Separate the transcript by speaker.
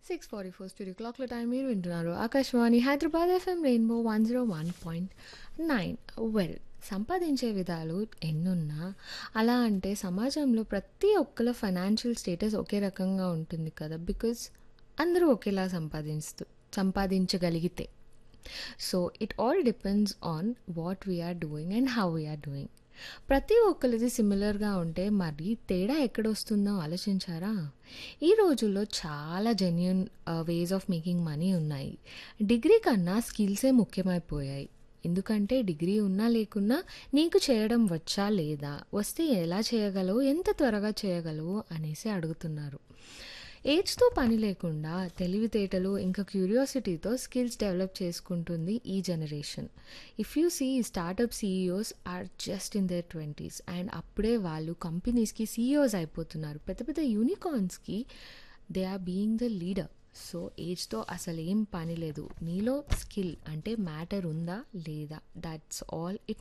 Speaker 1: six forty four studio క్లాక్లో time మీరు వింటున్నారు Akashvani Hyderabad FM rainbow one zero one point nine well సంపాదించే విధాలు ఎన్నున్నా అలా అంటే సమాజంలో ప్రతి ఒక్కల ఫైనాన్షియల్ స్టేటస్ ఒకే రకంగా ఉంటుంది కదా బికాజ్ అందరూ ఒకేలా సంపాదిస్తూ సంపాదించగలిగితే so it all depends on what we are doing and how we are doing ప్రతి ఒక్కరిది సిమిలర్గా ఉంటే మరి తేడా ఎక్కడొస్తుందో ఆలోచించారా ఈ రోజుల్లో చాలా genuine ways of making money ఉన్నాయి డిగ్రీ కన్నా స్కిల్సే ముఖ్యమైపోయాయి ఎందుకంటే డిగ్రీ ఉన్నా లేకున్నా నీకు చేయడం వచ్చా లేదా వస్తే ఎలా చేయగలవు ఎంత త్వరగా చేయగలవు అనేసి అడుగుతున్నారు ఏజ్తో పని లేకుండా తెలివితేటలు ఇంకా క్యూరియాసిటీతో స్కిల్స్ డెవలప్ చేసుకుంటుంది ఈ generation if you see startup CEOs are just in their twenties and అప్పుడే వాళ్ళు కంపెనీస్కి సీఈఓస్ అయిపోతున్నారు పెద్ద పెద్ద యూనికార్న్స్కి they are being the leader so ఏజ్తో అసలు ఏం పని లేదు నీలో స్కిల్ అంటే మ్యాటర్ ఉందా లేదా దట్స్ ఆల్ ఇట్